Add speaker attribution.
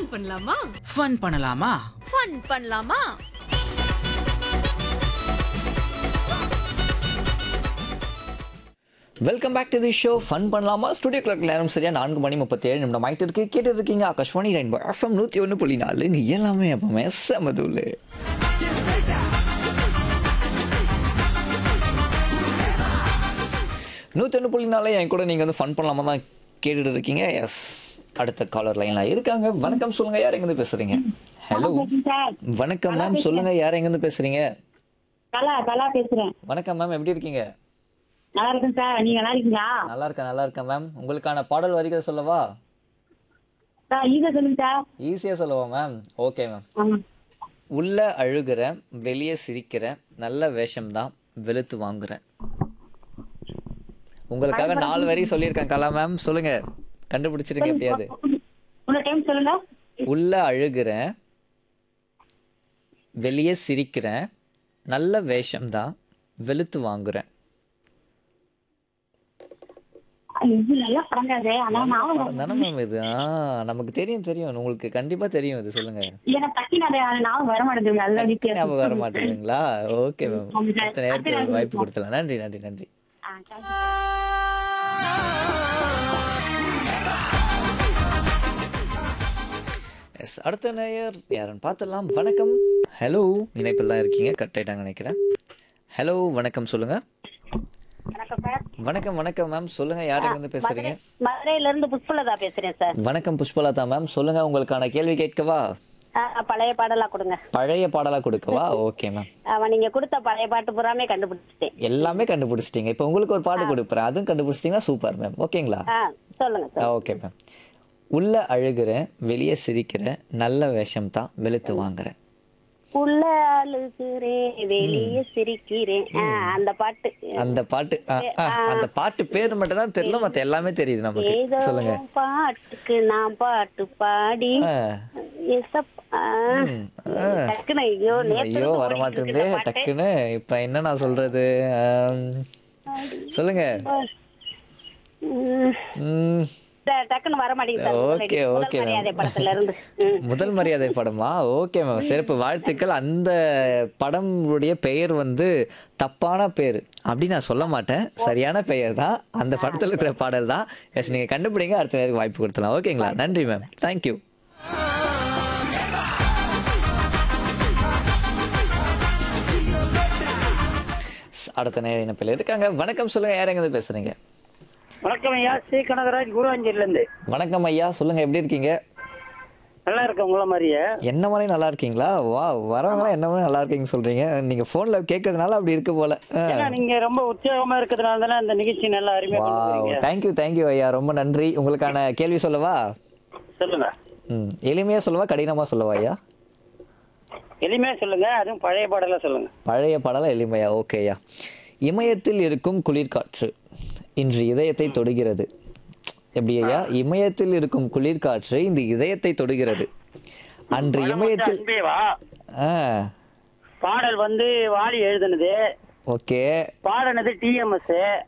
Speaker 1: Fun பண்ணலாமா
Speaker 2: fun பண்ணலாமா
Speaker 3: fun பண்ணலாமா
Speaker 4: welcome back to the show fun பண்ணலாமா ஸ்டுடியோ கிளாக் நேரம் சரியா நான்கு மணி முப்பத்தி ஏழு நிமிடம் ஆயிட்டு இருக்கு கேட்டு இருக்கீங்க ஆகாஷ்வாணி ரெயின்போ எஃப்எம் நூற்றி ஒன்று புள்ளி நாலு இங்கே எல்லாமே எப்பவுமே செமதுல்லு நூற்றி ஒன்று புள்ளி நாலு என் கூட நீங்கள் வந்து ஃபன் பண்ணலாமா தான் கேட்டுட்டு இருக்கீங்க எஸ் அடுத்த காலர் லைன்ல இருக்காங்க வணக்கம் சொல்லுங்க யார் எங்கேருந்து பேசுறீங்க ஹலோ வணக்கம் மேம் சொல்லுங்க யார் எங்கேருந்து பேசுறீங்க
Speaker 5: கலா கலா பேசுறேன்
Speaker 4: வணக்கம் மேம் எப்படி இருக்கீங்க
Speaker 5: நல்லா இருக்கேன் சார் நீங்க நல்லா இருக்கீங்களா
Speaker 4: நல்லா இருக்கேன் நல்லா இருக்கேன் மேம் உங்களுக்கான பாடல் வரிகள் சொல்லவா
Speaker 5: சார் ஈஸியா சொல்லுங்க சார்
Speaker 4: ஈஸியாக சொல்லவா மேம் ஓகே மேம்
Speaker 5: ஆமா.
Speaker 4: உள்ள அழுகிறேன் வெளியே சிரிக்கிறேன் நல்ல வேஷம்தான் வெளுத்து வாங்குறேன் உங்களுக்காக நாலு வரி சொல்லியிருக்கேன் கலா மேம் சொல்லுங்க கண்டுபிடிச்சிருங்க எப்படியாவது
Speaker 5: இன்னொரு டைம் சொல்லுங்க
Speaker 4: உள்ள அழுகிறேன் வெளியே சிரிக்கிறேன் நல்ல வேஷம்தான் வெளுத்து வாங்குறேன்
Speaker 5: இது நல்லா படங்காது ஆனா நான்
Speaker 4: படம் தானே மேம் இது ஆ நமக்கு தெரியும் தெரியும் உங்களுக்கு கண்டிப்பா தெரியும் இது சொல்லுங்க
Speaker 5: எனக்கு டக்குனு அதை நான் வர மாட்டேங்குது நல்ல
Speaker 4: டக்குனு ஞாபகம் வர மாட்டேங்குதுங்களா ஓகே மேம்
Speaker 5: ஆமா சார்.
Speaker 4: அடுத்த நேரத்துக்கு ஒரு வாய்ப்பு கொடுத்தலாம் நன்றி நன்றி நன்றி எஸ் அடுத்த நேயர் யாருன்னு பார்த்துடலாம் வணக்கம் ஹலோ இணைப்பில் தான் இருக்கீங்க கட் ஆயிட்டாங்க நினைக்கிறேன் ஹலோ வணக்கம் சொல்லுங்க
Speaker 5: வணக்கம் சார்
Speaker 4: வணக்கம் வணக்கம் மேம் சொல்லுங்க யார் எங்கேருந்து பேசுறீங்க
Speaker 5: மதுரையில இருந்து புஷ்பலதா பேசுறேன் சார்
Speaker 4: வணக்கம் புஷ்பலதா மேம் சொல்லுங்க உங்களுக்கான கேள்வி கேட்கவா
Speaker 5: ஆ, பழைய பாடலா கொடுங்க
Speaker 4: பழைய பாடலா கொடுக்கவா ஓகே மேம்
Speaker 5: ஆமா நீங்க கொடுத்த பழைய பாட்டு பூராமே கண்டுபிடிச்சிட்டேன்
Speaker 4: எல்லாமே கண்டுபிடிச்சிட்டீங்க இப்போ உங்களுக்கு ஒரு பாட்டு கொடுக்குறேன் அதுவும் கண்டுபிடிச்சிட்டீங்கன்னா சூப்பர் மேம் ஓகேங்களா
Speaker 5: ஆ சொல்லுங்க சார்
Speaker 4: ஓகே மேம் உள்ள அழுகிறேன் வெளியே சிரிக்கிறேன் நல்ல வேஷம் தான் வெளுத்து வாங்குறேன்
Speaker 5: உள்ள அழுகிறேன் வெளியே சிரிக்கிறேன் ஆ, அந்த பாட்டு
Speaker 4: அந்த பாட்டு ஆ, ஆ, அந்த பாட்டு பேர் மட்டும் தான் தெரியல மத்த எல்லாமே தெரியுது நமக்கு
Speaker 5: ஏதோ
Speaker 4: சொல்லுங்க
Speaker 5: பாட்டுக்கு நான் பாட்டு பாடி
Speaker 4: ஆ,
Speaker 5: ஏசப்- ஆ,
Speaker 4: ம், ஆ.
Speaker 5: டக்குனு ஐயோ நேத்துல
Speaker 4: ஐயோ
Speaker 5: இருந்து
Speaker 4: வர
Speaker 5: ஓடிட்டு
Speaker 4: மாட்டேங்குதே
Speaker 5: இருக்கு இந்த பாட்டு.
Speaker 4: டக்குன்னு இப்ப என்ன நான் சொல்றது ஆம், சொல்லுங்க
Speaker 5: ம்,
Speaker 4: ம்,
Speaker 5: ட- டக்குன்னு வர மாட்டேங்குது சார்.
Speaker 4: ஓகே,
Speaker 5: முதல்
Speaker 4: ஓகே,
Speaker 5: மரியாதை
Speaker 4: மேம்.
Speaker 5: படத்துல இருந்து ம்.
Speaker 4: முதல் மரியாதை படமா ஓகே மேம் சிறப்பு வாழ்த்துக்கள் அந்த படம் உடைய பெயர் வந்து தப்பான பேர் அப்படி நான் சொல்ல மாட்டேன் சரியான பெயர் தான் அந்த படத்துல இருக்கிற பாடல் தான் எஸ் நீங்க கண்டுபிடிங்க அடுத்த நேரம் வாய்ப்பு கொடுத்தலாம் ஓகேங்களா நன்றி மேம் தேங்க்யூ அடுத்த நேரம் இணைப்பில் இருக்காங்க வணக்கம் சொல்லுங்க யார் எங்க பேசுறீங்க
Speaker 6: வணக்கம் ஐயா ஸ்ரீ கனகராஜ் குருவாஞ்சேரில இருந்து
Speaker 4: வணக்கம் ஐயா சொல்லுங்க எப்படி இருக்கீங்க
Speaker 6: நல்லா இருக்கேன் உங்கள மாதிரியே
Speaker 4: என்ன மாதிரி நல்லா இருக்கீங்களா வா வரவங்களாம் என்ன மாதிரி நல்லா இருக்கீங்க சொல்றீங்க நீங்க போன்ல கேட்கறதுனால அப்படி இருக்கு போல
Speaker 6: ஏன்னா நீங்க ரொம்ப உற்சாகமா இருக்கிறதுனால தானே அந்த நிகழ்ச்சி நல்லா அருமையா கொண்டு
Speaker 4: வாவ்
Speaker 6: போறீங்க
Speaker 4: தேங்க்யூ தேங்க்யூ ஐயா ரொம்ப நன்றி உங்களுக்கான கேள்வி சொல்லவா
Speaker 6: சொல்லுங்க
Speaker 4: ம் எளிமையா சொல்லவா கடினமா சொல்லவா ஐயா
Speaker 6: எளிமையா சொல்லுங்க அதுவும் பழைய பாடலா சொல்லுங்க
Speaker 4: பழைய பாடலாம் எளிமையா ஓகே ஐயா இமயத்தில் இருக்கும் குளிர்காற்று இன்று இதயத்தை தொடுகிறது எப்படி ஐயா இமயத்தில் இருக்கும் குளிர்காற்று இந்த இதயத்தை தொடுகிறது அன்று இமயத்தில்
Speaker 6: அன்பேவா
Speaker 4: ஆ
Speaker 6: பாடல் வந்து வாலி எழுதுனது
Speaker 4: ஓகே
Speaker 6: பாடினது டிஎம்எஸ்